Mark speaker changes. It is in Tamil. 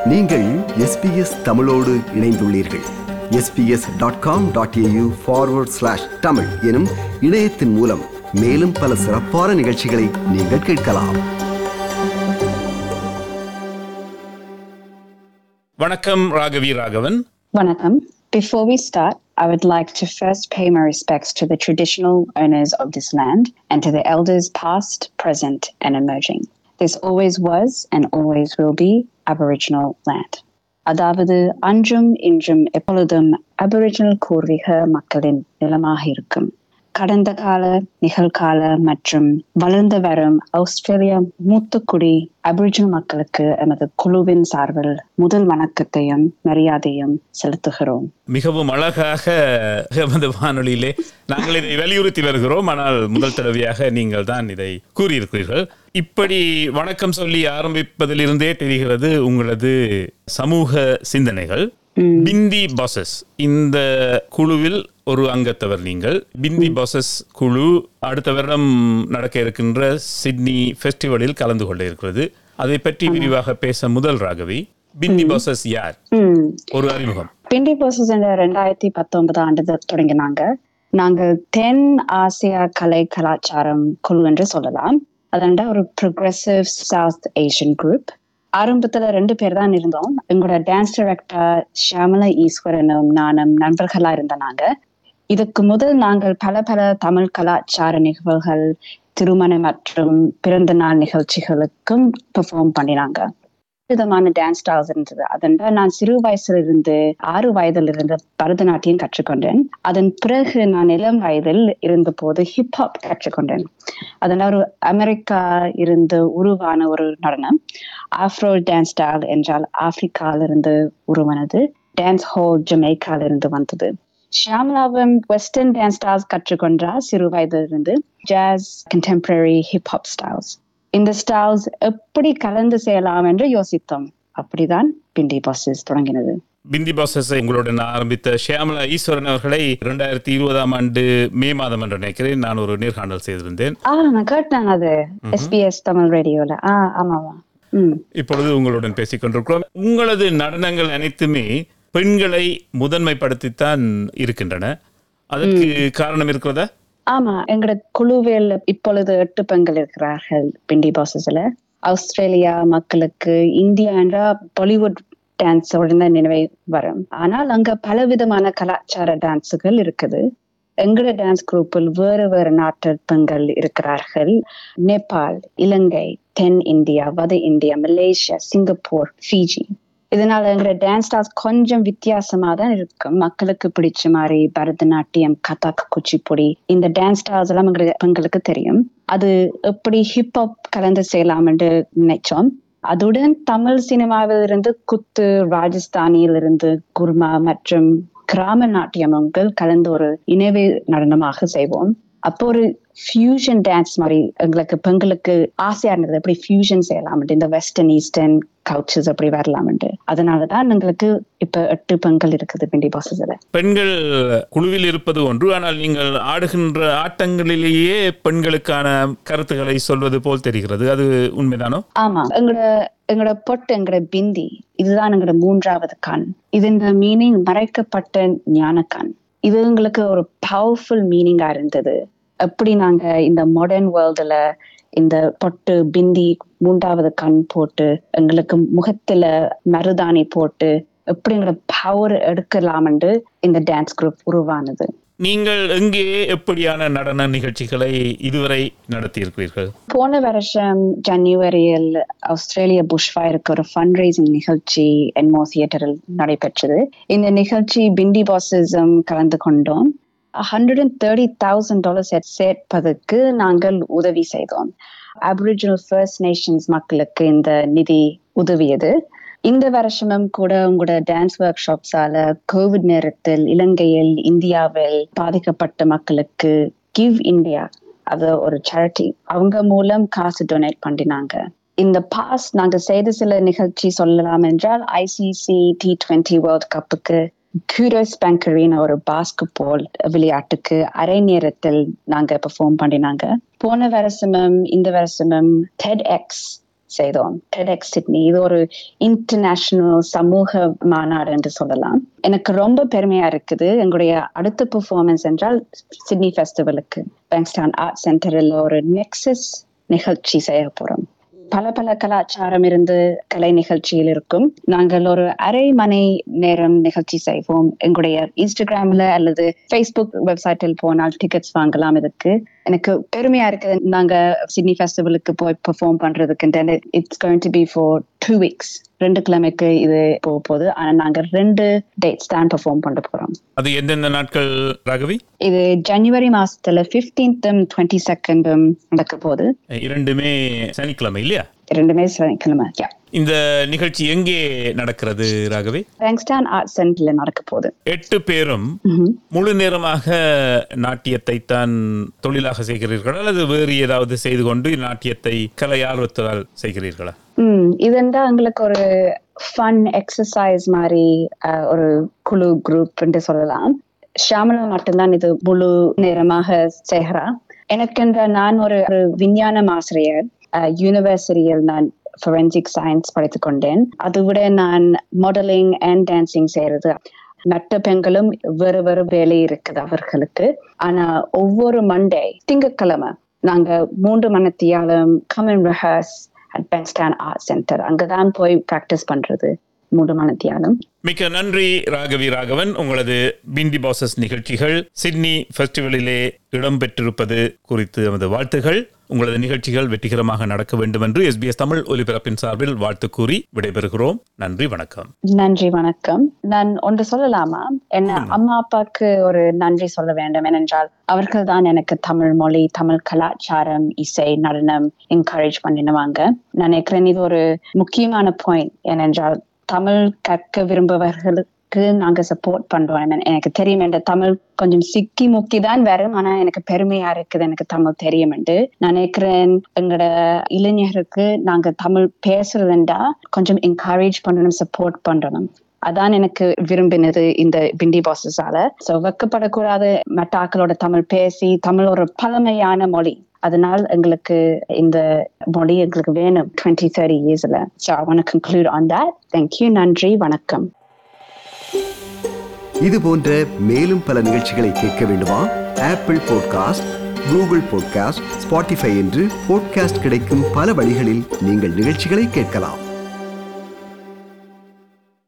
Speaker 1: நீங்கள் எஸ்பிஎஸ் தமிழோடு இணைந்துள்ளீர்கள் SBS dot com dot AU forward slash Tamil எனும் இணையத்தின் மூலம் மேலும் பல சிறப்பான நிகழ்ச்சிகளை நீங்கள் கேட்கலாம்
Speaker 2: வணக்கம் Raghavi Raghavan
Speaker 3: Vanakkam. Before we start, I would like to first pay my respects to the traditional owners of this land and to the elders past, present, and emerging. This always was and always will be Aboriginal land. அதாவது அன்றும் இன்றும் எப்பொழுதும் அபரிஜினல் பூர்வீக மக்களின் நிலமாக இருக்கும் கடந்த கால நிகழ்கால மற்றும் வளர்ந்து வரும் ஆஸ்திரேலியா மூத்த குடி அபரிஜினல் மக்களுக்கு எமது குழுவின் சார்பில் முதல் வணக்கத்தையும் மரியாதையும் செலுத்துகிறோம்
Speaker 2: மிகவும் அழகாக எமது வானொலியிலே நாங்கள் இதை வலியுறுத்தி வருகிறோம் ஆனால் முதல் தடவையாக நீங்கள் தான் இதை கூறியிருக்கிறீர்கள் இப்படி வணக்கம் சொல்லி ஆரம்பிப்பதிலிருந்தே தெரிகிறது உங்களது சமூக சிந்தனைகள் பிந்தி பாசஸ் இந்த குழுவில் ஒரு அங்கத்தவர் நீங்கள் பிந்தி பாசஸ் குழு அடுத்த வருடம் நடக்க இருக்கின்ற சிட்னி ஃபெஸ்டிவலில் கலந்து கொள்ள இருக்கிறது அதை பற்றி விரிவாக பேச முதல் ராகவி பிந்தி பாசஸ் யார்
Speaker 3: ம்.
Speaker 2: ஒரு அறிமுகம்
Speaker 3: பிண்டி போசஸ் என்ற ரெண்டாயிரத்தி பத்தொன்பது ஆண்டு தொடங்கினாங்க நாங்கள் தென் ஆசியா கலை கலாச்சாரம் குழு என்று சொல்லலாம் அதண்ட ஒரு ப்ரொக்ரெசிவ் சவுத் ஏஷியன் குரூப் ஆரம்பத்துல ரெண்டு பேர் தான் இருந்தோம் எங்களோட டான்ஸ் டைரக்டர் ஷியாமலா ஈஸ்வரனும் நானும் நண்பர்களா இருந்த நாங்க இதுக்கு முதல் நாங்கள் பல பல தமிழ் கலாச்சார நிகழ்வுகள் திருமணம் மற்றும் பிறந்த நாள் நிகழ்ச்சிகளுக்கும் பெர்ஃபார்ம் பண்ணினாங்க விதமான டான்ஸ் ஸ்டைல்ஸ் இருந்தது அதனால நான் சிறு வயசுல இருந்து ஆறு வயதுல இருந்து பரதநாட்டியம் கற்றுக்கொண்டேன் அதன் பிறகு நான் இளம் வயதில் இருந்த போது ஹிப்ஹாப் கற்றுக்கொண்டேன் அதனால ஒரு அமெரிக்கா இருந்து உருவான ஒரு நடனம் ஆஃப்ரோ டான்ஸ் ஸ்டைல் என்றால் ஆப்பிரிக்கால இருந்து உருவானது டான்ஸ் ஹால் ஜமேக்கால இருந்து வந்தது ஷியாமலாவும் வெஸ்டர்ன் டான்ஸ் ஸ்டைல்ஸ் கற்றுக்கொண்டா சிறு வயதிலிருந்து ஜாஸ் கண்டெம்பரரி ஹிப்ஹாப் ஸ்டைல்ஸ் இந்த ஸ்டைல்ஸ் எப்படி கலந்து செய்யலாம் என்று யோசித்தோம் அப்படிதான் பிண்டி பாசஸ் தொடங்கினது
Speaker 2: பிந்தி பாசஸ் உங்களுடன் ஆரம்பித்த ஷியாமலா ஈஸ்வரன் அவர்களை இரண்டாயிரத்தி இருபதாம் ஆண்டு மே மாதம் என்று நினைக்கிறேன் நான் ஒரு நேர்காணல் செய்திருந்தேன்
Speaker 3: ஆ நான் கேட்டேன் அது எஸ்பிஎஸ் தமிழ் ரேடியோல ஆ ஆமாவா ம்
Speaker 2: இப்பொழுது உங்களுடன் பேசிக் கொண்டிருக்கிறோம் உங்களது நடனங்கள் அனைத்துமே பெண்களை முதன்மைப்படுத்தித்தான் இருக்கின்றன அதற்கு காரணம் இருக்கிறதா
Speaker 3: ஆமா எங்களோட குழுவில் இப்பொழுது எட்டு பெண்கள் இருக்கிறார்கள் பிண்டி பாசஸ்ல ஆஸ்திரேலியா மக்களுக்கு இந்தியா என்ற பாலிவுட் டான்ஸோட தான் நினைவை வரும் ஆனால் அங்க பலவிதமான கலாச்சார டான்ஸுகள் இருக்குது எங்களோட டான்ஸ் குரூப்பில் வேறு வேறு நாட்டு பெண்கள் இருக்கிறார்கள் நேபாள் இலங்கை தென் இந்தியா வட இந்தியா மலேசியா சிங்கப்பூர் ஃபிஜி இதனால எங்களோட டான்ஸ் ஸ்டார்ஸ் கொஞ்சம் வித்தியாசமா தான் இருக்கும் மக்களுக்கு பிடிச்ச மாதிரி பரதநாட்டியம் கதாக் குச்சிப்புடி இந்த டான்ஸ் ஸ்டார்ஸ் எல்லாம் எங்களுக்கு பெண்களுக்கு தெரியும் அது எப்படி ஹிப்ஹாப் கலந்து செய்யலாம் என்று நினைச்சோம் அதுடன் தமிழ் சினிமாவில் இருந்து குத்து ராஜஸ்தானியில் இருந்து குர்மா மற்றும் கிராம நாட்டியமங்கள் கலந்து ஒரு இணைவு நடனமாக செய்வோம் அப்போ ஒரு ஃபியூஷன் டான்ஸ் மாதிரி எங்களுக்கு பெண்களுக்கு ஆசையா இருந்தது எப்படி ஃபியூஷன் செய்யலாம் இந்த வெஸ்டர்ன் ஈஸ்டர்ன் கல்ச்சர்ஸ் அப்படி வரலாம்ட்டு அதனாலதான் எங்களுக்கு இப்ப எட்டு பெண்கள் இருக்குது பிண்டி பாசஸ்ல
Speaker 2: பெண்கள் குழுவில் இருப்பது ஒன்று ஆனால் நீங்கள் ஆடுகின்ற ஆட்டங்களிலேயே பெண்களுக்கான கருத்துக்களை சொல்வது போல் தெரிகிறது அது உண்மைதானோ
Speaker 3: ஆமா எங்களோட எங்களோட பொட்டு எங்களோட பிந்தி இதுதான் எங்களோட மூன்றாவது கண் இது இந்த மீனிங் மறைக்கப்பட்ட ஞானக்கண் இது எங்களுக்கு ஒரு பவர்ஃபுல் மீனிங்கா இருந்தது எப்படி நாங்க இந்த மாடர்ன் வேர்ல்டுல இந்த பொட்டு பிந்தி மூன்றாவது கண் போட்டு எங்களுக்கு முகத்துல மருதாணி போட்டு எப்படி எங்களோட பவர் எடுக்கலாம்னு இந்த டான்ஸ் குரூப் உருவானது
Speaker 2: நீங்கள் எங்கே எப்படியான நடன நிகழ்ச்சிகளை இதுவரை நடத்தியிருக்கிறீர்கள்
Speaker 3: போன வருஷம் ஜனவரியில் ஆஸ்திரேலிய புஷ்ஃபயருக்கு ஒரு ஃபண்ட் ரைசிங் நிகழ்ச்சி என்மோ தியேட்டரில் நடைபெற்றது இந்த நிகழ்ச்சி பிண்டி பாசிசம் கலந்து கொண்டோம் hundred and thirty thousand dollars சேர்ப்பதற்கு நாங்கள் உதவி செய்தோம் அபரிஜினல் ஃபர்ஸ்ட் நேஷன்ஸ் மக்களுக்கு இந்த நிதி உதவியது இந்த வருஷமும் கூட உங்களோட டான்ஸ் ஒர்க் ஷாப்ஸால கோவிட் நேரத்தில் இலங்கையில் இந்தியாவில் பாதிக்கப்பட்ட மக்களுக்கு கிவ் இந்தியா அது ஒரு சேரிட்டி அவங்க மூலம் காசு டொனேட் பண்ணினாங்க இந்த பாஸ் நாங்க செய்த சில நிகழ்ச்சி சொல்லலாம் என்றால் ஐசிசி டி டுவெண்ட்டி வேர்ல்ட் கப்புக்கு குரோஸ் பேங்கரின் ஒரு பாஸ்கெட் பால் விளையாட்டுக்கு அரை நேரத்தில் நாங்க பெர்ஃபார்ம் பண்ணினாங்க போன வருஷமும் இந்த வருஷமும் டெட் எக்ஸ் செய்தோம் TEDx சிட்னி இது ஒரு இன்டர்நேஷனல் சமூக மாநாடு என்று சொல்லலாம் எனக்கு ரொம்ப பெருமையா இருக்குது எங்களுடைய அடுத்த பெர்ஃபார்மன்ஸ் என்றால் சிட்னி ஃபெஸ்டிவலுக்கு பேங்க்ஸ்டான் ஆர்ட் சென்டரில் ஒரு நெக்ஸஸ் நிகழ்ச்சி செய்ய போறோம் பல பல கலாச்சாரம் இருந்து கலை நிகழ்ச்சியில் இருக்கும் நாங்கள் ஒரு அரை மணி நேரம் நிகழ்ச்சி செய்வோம் எங்களுடைய இன்ஸ்டாகிராம்ல அல்லது ஃபேஸ்புக் வெப்சைட்டில் போனால் டிக்கெட்ஸ் வாங்கலாம் இதுக்கு எனக்கு பெருமையா இருக்குது நாங்க சிட்னி ஃபெஸ்டிவலுக்கு போய் பெர்ஃபார்ம் பண்றதுக்கு it's going to be for two weeks ரெண்டு கிழமைக்கு இது போக போகுது ஆனா நாங்க ரெண்டு டேட்ஸ் தான் பெர்ஃபார்ம் பண்ண போறோம்
Speaker 2: அது எந்தெந்த நாட்கள் ராகவி
Speaker 3: இது ஜனவரி மாசத்துல பிப்டீன்த்தும் டுவெண்ட்டி செகண்டும் நடக்க போகுது
Speaker 2: இரண்டுமே சனிக்கிழமை இல்லையா
Speaker 3: ரெண்டுமே சனிக்கிழமை yeah.
Speaker 2: இந்த நிகழ்ச்சி எங்கே நடக்கிறது ராகவி
Speaker 3: பேங்க்ஸ்டான் ஆர்ட் சென்டர்ல நடக்க போகுது
Speaker 2: எட்டு பேரும்
Speaker 3: ம்ஹும்.
Speaker 2: முழு நேரமாக நாட்டியத்தை தான் தொழிலாக செய்கிறீர்களா அல்லது வேறு ஏதாவது செய்து கொண்டு நாட்டியத்தை கலை ஆர்வத்தால் செய்கிறீர்களா
Speaker 3: ம் இதெண்டா எங்களுக்கு ஒரு ஃபன் எக்ஸசைஸ் மாதிரி அஹ், ஒரு குழு குரூப் என்று சொல்லலாம் ஷாமலா மட்டும்தான் இது முழு நேரமாக செய்கிறா எனக்கென்ற நான் ஒரு ஒரு விஞ்ஞானம் ஆசிரியர் யூனிவர்சிட்டியில் நான் ஃபொரென்சிக் சயின்ஸ் படித்துக் கொண்டேன் அதை விட நான் மாடலிங் அண்ட் டான்சிங் செய்யறது மற்ற பெண்களும் வேறு வேறு வேலை இருக்குது அவர்களுக்கு ஆனா ஒவ்வொரு மண்டே திங்கட்கிழமை நாங்க மூன்று மணத்தியாலும் come and rehearse at Bankstown art centre அங்கதான் போய் பிராக்டிஸ் பண்றது மூன்று மணத்தியாலும்
Speaker 2: மிக்க நன்றி ராகவி ராகவன் உங்களது பிண்டி பாசஸ் நிகழ்ச்சிகள் சிட்னி ஃபெஸ்டிவலிலே இடம்பெற்றிருப்பது குறித்து எமது வாழ்த்துகள் உங்களது நிகழ்ச்சிகள் வெற்றிகரமாக நடக்க வேண்டும் என்று எஸ்பிஎஸ் தமிழ் ஒலிபரப்பின் சார்பில் வாழ்த்து கூறி விடைபெறுகிறோம் நன்றி வணக்கம்
Speaker 3: நன்றி வணக்கம் நான் ஒன்று சொல்லலாமா என்ன அம்மா அப்பாக்கு ஒரு நன்றி சொல்ல வேண்டும் ஏனென்றால் அவர்கள் தான் எனக்கு தமிழ் மொழி தமிழ் கலாச்சாரம் இசை நடனம் என்கரேஜ் பண்ணினவாங்க நான் நினைக்கிறேன் இது ஒரு முக்கியமான பாயிண்ட் ஏனென்றால் தமிழ் கற்க விரும்புபவர்களுக்கு நாங்க சப்போர்ட் பண்றோம் என- எனக்கு தெரியும் என்ற தமிழ் கொஞ்சம் சிக்கி முக்கி தான் வரும் ஆனா எனக்கு பெருமையா இருக்குது எனக்கு தமிழ் தெரியும் என்று நான் நினைக்கிறேன் எங்களோட இளைஞருக்கு நாங்க தமிழ் பேசுறதுண்டா கொஞ்சம் என்கரேஜ் பண்ணணும் சப்போர்ட் பண்ணணும் அதான் எனக்கு விரும்பினது இந்த பிண்டி பாசஸால சோ வெக்கப்படக்கூடாது மற்ற ஆக்களோட தமிழ் பேசி தமிழ் ஒரு பழமையான மொழி அதனால் எங்களுக்கு இந்த மொழி எங்களுக்கு வேணும் டுவெண்ட்டி தேர்ட்டி இயர்ஸ்ல so I want conclude on that thank you நன்றி வணக்கம்
Speaker 1: இது போன்ற மேலும் பல நிகழ்ச்சிகளை கேட்க வேண்டுமா Apple podcast Google podcast Spotify என்று பாட்காஸ்ட் கிடைக்கும் பல வழிகளில் நீங்கள் நிகழ்ச்சிகளை கேட்கலாம்